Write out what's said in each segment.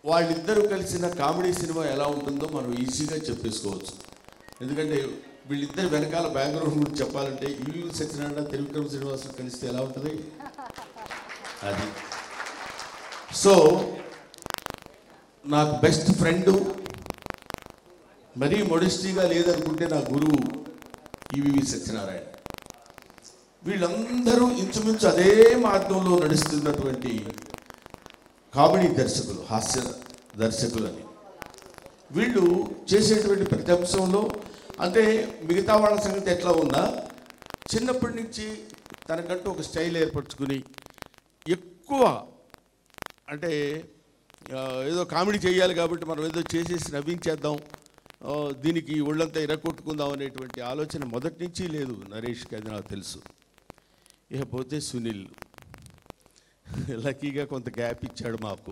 వాళ్ళిద్దరూ కలిసిన comedy cinema ఎలా ఉంటుందో మనం ఈజీగా చెప్పేసుకోవచ్చు ఎందుకంటే వీళ్ళిద్దరు వెనకాల బ్యాక్గ్రౌండ్ గురించి చెప్పాలంటే ఈ సత్యనారాయణ త్రివిక్రమ్ శ్రీనివాసులు కలిస్తే ఎలా ఉంటుంది అది సో నాకు బెస్ట్ ఫ్రెండు మరీ మొడిస్టీగా లేదనుకుంటే నా గురువు ఈవివి సత్యనారాయణ వీళ్ళందరూ ఇంచుమించు అదే మార్గంలో నడుస్తున్నటువంటి కామెడీ దర్శకులు హాస్య దర్శకులని వీళ్ళు చేసేటువంటి ప్రతి అంశంలో అంటే మిగతా వాళ్ళ సంగతి ఎట్లా ఉన్నా చిన్నప్పటి నుంచి తనకంటూ ఒక స్టైల్ ఏర్పరచుకుని ఎక్కువ అంటే ఆ, ఏదో కామెడీ చేయాలి కాబట్టి మనం ఏదో చేసేసి నవ్వించేద్దాం ఆ, దీనికి ఒళ్ళంతా ఇరగొట్టుకుందాం అనేటువంటి ఆలోచన మొదటి నుంచి లేదు నరేష్కి అది నాకు తెలుసు ఇకపోతే సునీల్ లక్కీగా కొంత గ్యాప్ ఇచ్చాడు మాకు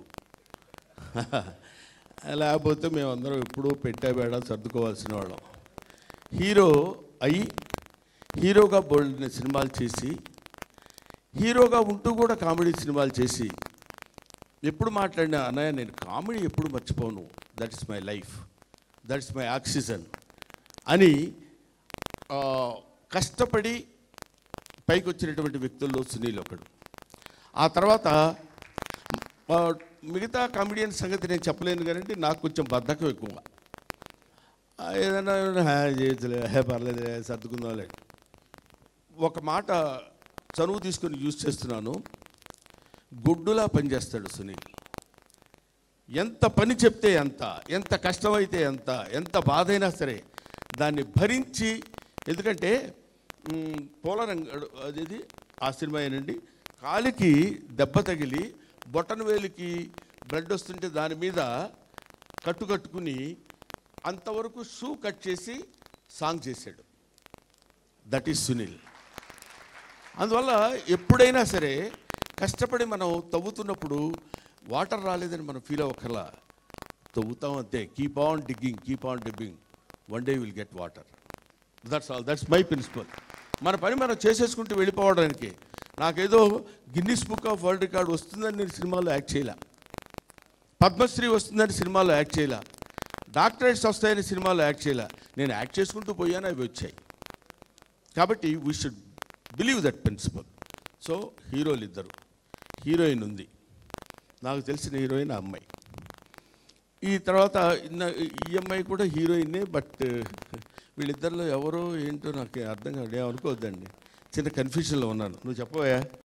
లేకపోతే మేమందరం ఎప్పుడూ పెట్టా బేడా సర్దుకోవాల్సిన వాళ్ళం హీరో అయి హీరోగా బోల్డ్ సినిమాలు చేసి హీరోగా ఉంటూ కూడా కామెడీ సినిమాలు చేసి ఎప్పుడు మాట్లాడినా అన్నయ్య నేను కామెడీ ఎప్పుడు మర్చిపోను that is my life that is my oxygen అని ఆ, కష్టపడి పైకి వచ్చినటువంటి వ్యక్తుల్లో సునీల్ ఒకడు ఆ తర్వాత ఆ, మిగతా కామెడియన్ సంగతి నేను చెప్పలేను కానీ నాకు కొంచెం బద్ధకం ఎక్కువ ఆ, ఏదైనా హే, చేయొచ్చులే హే పర్లేదులే సర్దుకుందాంలే ఒక మాట చనువు తీసుకొని యూజ్ చేస్తున్నాను గుడ్డులా పనిచేస్తాడు సునీల్ ఎంత పని చెప్తే ఎంత ఎంత కష్టమైతే ఎంత ఎంత బాధ అయినా సరే దాన్ని భరించి ఎందుకంటే మ్, పోలరంగడు అదేది ఆ సినిమా ఏనండి కాలికి దెబ్బ తగిలి బొట్టన వేలికి బ్లడ్ వస్తుంటే దాని మీద కట్టు కట్టుకుని అంతవరకు షూ కట్ చేసి సాంగ్ చేశాడు దట్ ఈస్ సునీల్ అందువల్ల ఎప్పుడైనా సరే కష్టపడి మనం తవ్వుతున్నప్పుడు వాటర్ రాలేదని మనం ఫీల్ అవ్వకర్లా తవ్వుతాం అంతే keep on digging keep on digging one day will get water that's all that's my principle మన పని మనం చేసేసుకుంటూ వెళ్ళిపోవడానికి నాకేదో Guinness book of world record వస్తుందని నేను సినిమాలో యాక్ట్ చేయలే పద్మశ్రీ వస్తుందని సినిమాలో యాక్ట్ చేయలే డాక్టరేట్స్ వస్తాయని సినిమాలో యాక్ట్ చేయలే నేను యాక్ట్ చేసుకుంటూ పోయాను అవి వచ్చాయి కాబట్టి we should believe that principle so హీరోలు ఇద్దరు హీరోయిన్ ఉంది నాకు తెలిసిన హీరోయిన్ ఆ అమ్మాయి ఈ తర్వాత ఇన్న- ఈ అమ్మాయి కూడా హీరోయిన్నే బట్ వీళ్ళిద్దరిలో ఎవరో ఏంటో నాకు అర్థం కాదు అనుకోవద్దండి చిన్న కన్ఫ్యూషన్లో ఉన్నాను నువ్వు చెప్పవా